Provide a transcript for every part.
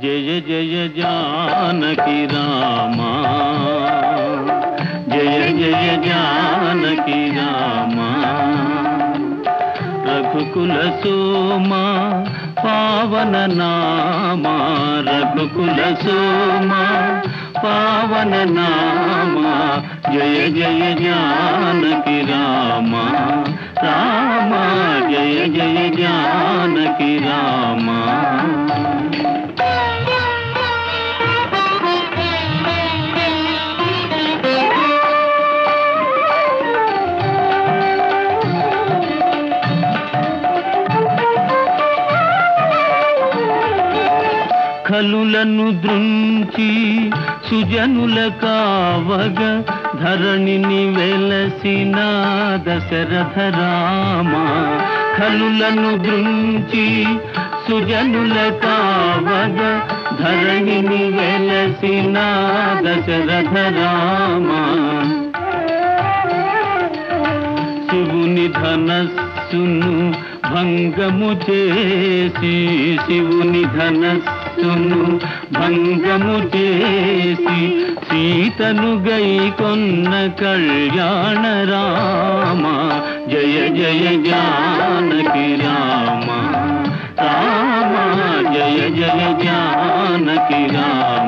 జయ జయ జానకి రామా జయ జయ జానకి రామా రఘుకుల సోమా పావన నామా రఘుకుల సోమా పావన నామా జయ జయ జానకి రామా రామా జయ జయ జానకి రామా కలులను దృంచి సుజనుల కావగ ధరణిని వెలసిన దశరథ రామ కలులను దృంచి సుజనుల కావగ ధరణిని వెలసిన దశరథ రామ శివుని ధనస్సును భంగము చేసి శివుని ధనస్సును భంగము చేసి సీతను గై కొన్న కళ్యాణ రామ జయ జయ జానకి రామ రామ జయ జయ జానకి రామ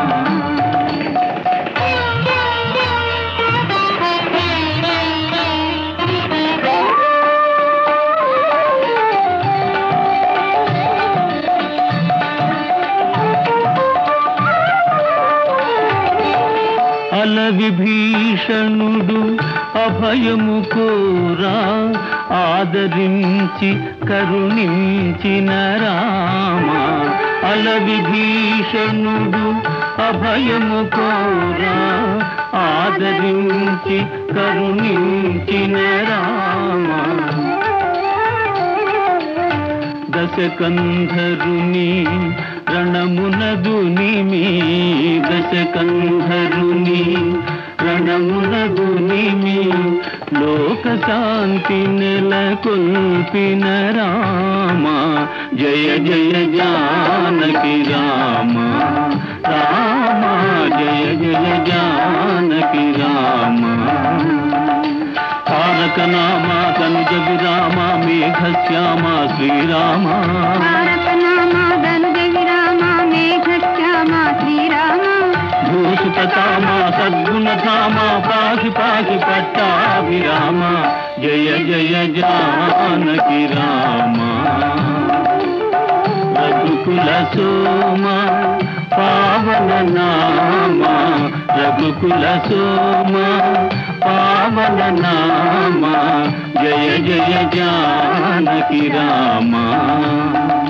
అల విభీషణుడు అభయము కోరా ఆదరించి కరుణించిన రామ అల విభీషణుడు అభయము కోరా ఆదరించి కరుణించిన రామ దశకంధరుని రణమునదుని మీ దశకంధరుని రణమునదుని మీ లోక శాంతి నెలకొల్పిన రామ జయ జయ జానకి రామ రామ జయ జయ జానకి రామ తారక నామ తనుజ విరామ మేఘ శ్యామ శ్రీరామ భూసుతామ సద్గుణధామ పాసి పాసి పట్టాభిరామ జయ జయ జానకి రామ రఘుకుల సోమ పావన నామ రఘుకుల సోమ పావన నామ జయ జయ జానకి రామ